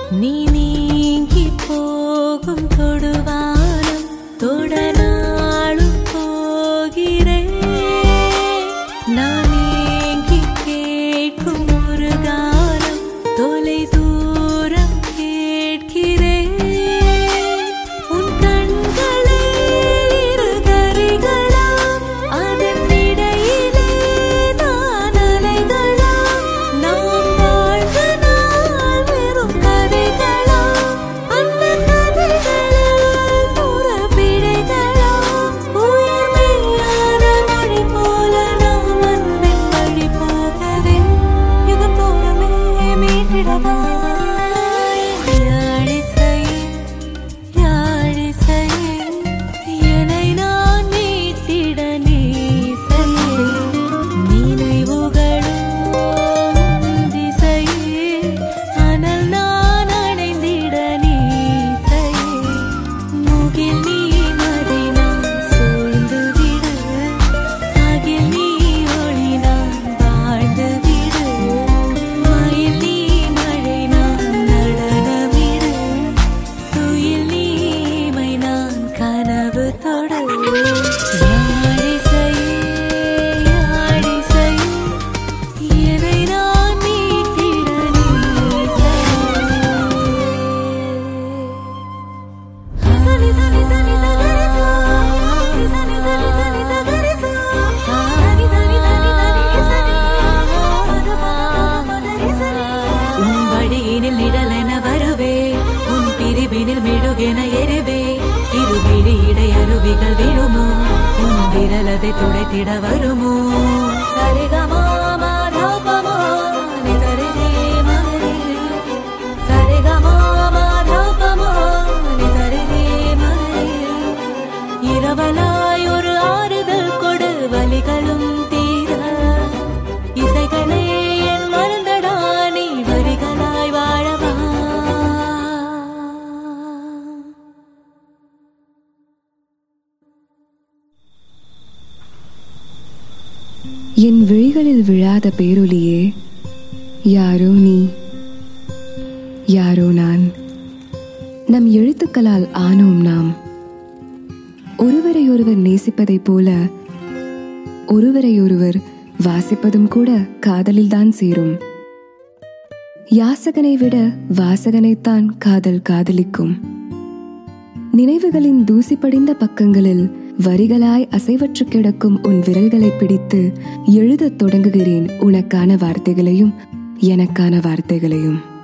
நீ நீங்கி போகும் தொடுவானம் தொடனாலும் போகிறேன் நான் ஏங்கி கேட்கும் ஒரு காலம் தொலை தூரம் கேட்கிறேன் உன் கண்களில் இரு கரைகளாம் அதன் இடையிலே நான் அலைகளாம் நாம் வாழ்ந்த நாள் வெறும் கதைகளாம் அந்த கதைகளில் புறப்பிழைகளாம் உயிர் மெய்யான மொழி போல நாம் அன்பின் வழி போகவே யுகம் தோறுமே மீட்டிடவா யாழிசையே யாழிசையே என்னை நான் மீட்டிட நீ செய்யே நினைவுகளும் திசையே ஆனால் நான் அடைந்திட நீ செய்யே முகில் நீ மதை நான் சூழ்ந்து விடு அகில் நீ ஒளி நான் வாழ்ந்து விடு மயில் நீ மழை நான் நடனமிடு துயில் நீமை நான் கனவு தொடு யாழிசையே யாழிசையே என்னை நான் மீட்டிட நீ சனி சனி சனி சகரிசா சனி சனி சனி சகரிசா சனி சனி சனி சனி சனி பத பத பத சனி உன் வழியினில் நிழலென வருவே உன் பிரிவினில் மெழுகென எருவே இருவிழி இடை அருவிகள் விழுமோ உன் விரலதை துடைத்திட வருமோ சரிகமா மாதவமா நிதரிதே மகரே சரிகமா மாதவமா நிதரிதே மகரே இரவலாய் ஒரு ஆறுதல் கொடு வலிகளும் தீர இசைகளே என் மருந்தடா நீ வரிகளாய் வாழவா என் விழிகளில் விழாத பேரொலியே யாரோ நீ யாரோ நான் நம் எழுத்துக்களால் ஆனோம் நாம் ஒருவரை ஒருவர் நேசிப்பதைப் போல ஒருவரை ஒருவர் வாசிப்பதும் கூட காதலில்தான் சேரும் யாசகனை விட வாசகனைத்தான் காதல் காதலிக்கும் நினைவுகளின் தூசி படிந்த பக்கங்களில் வரிகளாய் அசைவற்று கிடக்கும் உன் விரல்களை பிடித்து எழுதத் தொடங்குகிறேன் உனக்கான வார்த்தைகளையும் எனக்கான வார்த்தைகளையும்